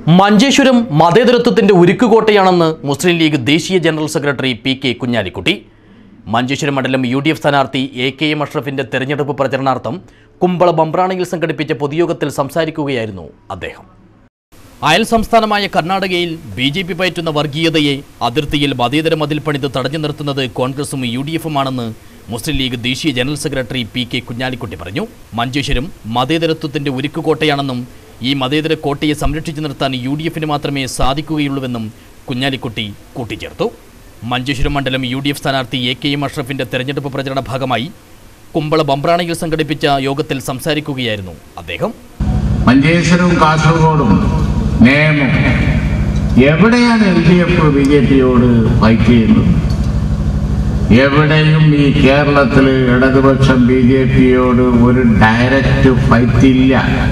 മഞ്ചേശ്വരം മതേതരത്വത്തിന്റെ ഉരുക്കുകോട്ടയാണെന്ന് മുസ്ലിം ലീഗ് ദേശീയ general secretary P K Kunhalikutty Manjeshwaram മണ്ഡലം യു ഡി എഫ് സ്ഥാനാർത്ഥി എ കെ എം അഷ്റഫിന്റെ തെരഞ്ഞെടുപ്പ് പ്രചരണാർത്ഥം കുമ്പള ബംബ്രാണയിൽ സംഘടിപ്പിച്ച പൊതുയോഗത്തിൽ സംസാരിക്കുകയായിരുന്നു അദ്ദേഹം അയൽ സംസ്ഥാനമായ കർണാടകയിൽ ബി ജെ പി പയറ്റുന്ന വർഗീയതയെ അതിർത്തിയിൽ മതേതര മതിൽ പണിത് തടഞ്ഞു നിർത്തുന്നത് കോൺഗ്രസും യു ഡി എഫുമാണെന്ന് മുസ്ലിം ലീഗ് ദേശീയ general secretary P K Kunhalikutty പറഞ്ഞു മഞ്ചേശ്വരം മതേതരത്വത്തിന്റെ ഉരുക്കുകോട്ടയാണെന്നും ഈ മതേതര കോട്ടയെ സംരക്ഷിച്ചു നിർത്താൻ യു ഡി എഫിന് മാത്രമേ സാധിക്കുകയുള്ളൂവെന്നും കുഞ്ഞാലിക്കുട്ടി കൂട്ടിച്ചേർത്തു മഞ്ചേശ്വരം മണ്ഡലം യു ഡി എഫ് സ്ഥാനാർത്ഥി എ കെ എം അഷ്റഫിന്റെ തെരഞ്ഞെടുപ്പ് പ്രചരണ ഭാഗമായി കുമ്പള ബംബ്രാണയിൽ സംഘടിപ്പിച്ച യോഗത്തിൽ സംസാരിക്കുകയായിരുന്നു അദ്ദേഹം മഞ്ചേശ്വരവും കാസർഗോഡും നേമം എവിടെയാണ് L D F B J പിയോട് ഫൈറ്റ് ചെയ്യുന്നത് എവിടെയും ഈ കേരളത്തിൽ ഇടതുപക്ഷം ബി ജെ പിയോട് ഒരു ഡയറക്റ്റ് ഫൈറ്റ് ഇല്ല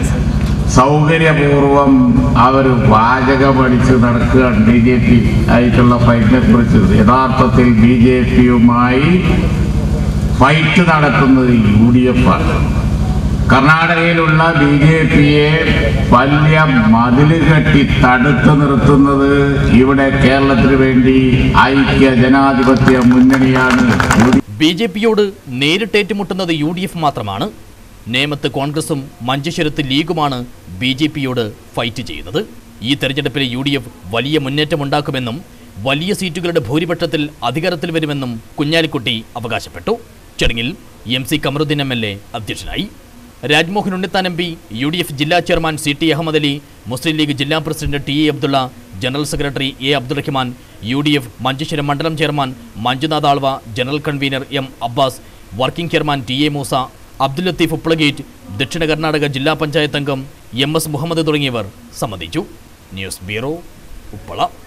സൗകര്യപൂർവം അവർ വാചകമടിച്ച് നടക്കുകയാണ് ബി ജെ പി ആയിട്ടുള്ള ഫൈറ്റിനെ കുറിച്ച് യഥാർത്ഥത്തിൽ ബി ജെ പിയുമായി ഫൈറ്റ് നടത്തുന്നത് യു ഡി എഫ് ആണ് കർണാടകയിലുള്ള ബി ജെ പിയെ വലിയ മതില് കെട്ടി തടുത്തു നിർത്തുന്നത് ഇവിടെ കേരളത്തിന് വേണ്ടി ഐക്യ ജനാധിപത്യ മുന്നണിയാണ് യു ബി ജെ പിയോട് നേരിട്ടേറ്റുമുട്ടുന്നത് യു ഡി എഫ് മാത്രമാണ് നേമത്ത് കോൺഗ്രസും മഞ്ചേശ്വരത്ത് ലീഗുമാണ് ബി ജെ പിയോട് ഫൈറ്റ് ചെയ്യുന്നത് ഈ തെരഞ്ഞെടുപ്പിൽ യു ഡി എഫ് വലിയ മുന്നേറ്റമുണ്ടാക്കുമെന്നും വലിയ സീറ്റുകളുടെ ഭൂരിപക്ഷത്തിൽ അധികാരത്തിൽ വരുമെന്നും കുഞ്ഞാലിക്കുട്ടി അവകാശപ്പെട്ടു ചടങ്ങിൽ M C Kamaruddin M L A അധ്യക്ഷനായി Rajmohan Unnithan M P U D F ജില്ലാ chairman C T Ahmed Ali Muslim League ജില്ലാ president T A Abdulla general secretary A Abdurahman U D F Manjeshwaram മണ്ഡലം chairman Manjunath Alva general convener M Abbas working chairman T A Moosa Abdul Latheef ഉപ്പളഗേറ്റ് ദക്ഷിണ കർണാടക ജില്ലാ പഞ്ചായത്ത് അംഗം എം എസ് മുഹമ്മദ് തുടങ്ങിയവർ സംബന്ധിച്ചു news bureau Uppala